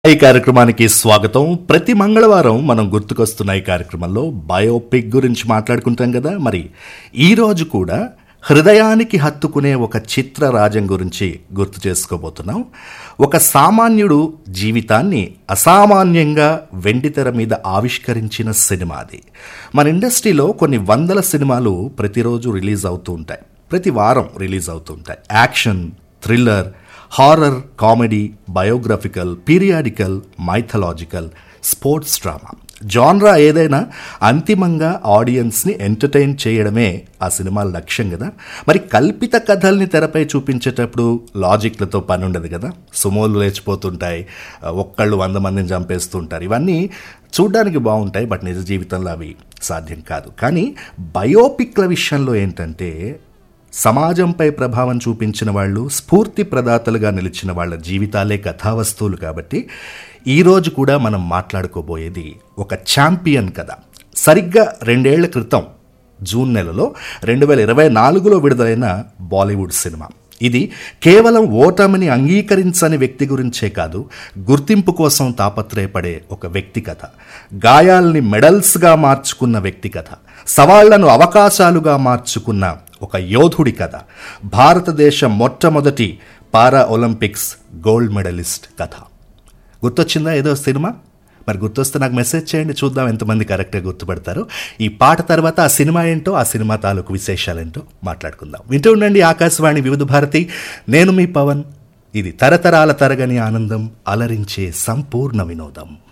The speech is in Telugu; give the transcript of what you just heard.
ఈ కార్యక్రమానికి స్వాగతం ప్రతి మంగళవారం మనం గుర్తుకొస్తున్న ఈ కార్యక్రమంలో బయోపిక్ గురించి మాట్లాడుకుంటాం కదా మరి ఈ రోజు కూడా హృదయానికి హత్తుకునే ఒక చిత్ర రాజం గురించి గుర్తు చేసుకోబోతున్నాం ఒక సామాన్యుడు జీవితాన్ని అసామాన్యంగా వెండితెర మీద ఆవిష్కరించిన సినిమా అది మన ఇండస్ట్రీలో కొన్ని వందల సినిమాలు ప్రతిరోజు రిలీజ్ అవుతూ ఉంటాయి ప్రతి వారం రిలీజ్ అవుతూ ఉంటాయి action thriller horror comedy biographical periodical mythological sports drama genre ఏదైనా అంతిమంగా ఆడియన్స్ని ఎంటర్టైన్ చేయడమే ఆ సినిమాల లక్ష్యం కదా మరి కల్పిత కథల్ని తెరపై చూపించేటప్పుడు లాజిక్లతో పని ఉండదు కదా సుమోలు లేచిపోతుంటాయి ఒక్కళ్ళు వంద మందిని చంపేస్తుంటారు ఇవన్నీ చూడ్డానికి బాగుంటాయి బట్ నిజ జీవితంలో అవి సాధ్యం కాదు కానీ బయోపిక్ల విషయంలో ఏంటంటే సమాజంపై ప్రభావం చూపించిన వాళ్ళు స్ఫూర్తి ప్రదాతలుగా నిలిచిన వాళ్ళ జీవితాలే కథావస్తువులు కాబట్టి ఈరోజు కూడా మనం మాట్లాడుకోబోయేది ఒక ఛాంపియన్ కథ సరిగ్గా రెండేళ్ల క్రితం జూన్ నెలలో రెండు వేల ఇరవై నాలుగులో విడుదలైన బాలీవుడ్ సినిమా ఇది కేవలం ఓటమిని అంగీకరించని వ్యక్తి గురించే కాదు గుర్తింపు కోసం తాపత్రయపడే ఒక వ్యక్తి కథ గాయాల్ని మెడల్స్గా మార్చుకున్న వ్యక్తి కథ సవాళ్లను అవకాశాలుగా మార్చుకున్న ఒక యోధుడి కథ భారతదేశ మొట్టమొదటి పారా ఒలింపిక్స్ గోల్డ్ మెడలిస్ట్ కథ గుర్తొచ్చిందా ఏదో సినిమా మరి గుర్తొస్తే నాకు మెసేజ్ చేయండి చూద్దాం ఎంతమంది కరెక్ట్గా గుర్తుపడతారు ఈ పాట తర్వాత ఆ సినిమా ఏంటో ఆ సినిమా తాలూకు విశేషాలేంటో మాట్లాడుకుందాం వింటూ ఉండండి ఆకాశవాణి వివిధ భారతి నేను మీ పవన్ ఇది తరతరాల తరగని ఆనందం అలరించే సంపూర్ణ వినోదం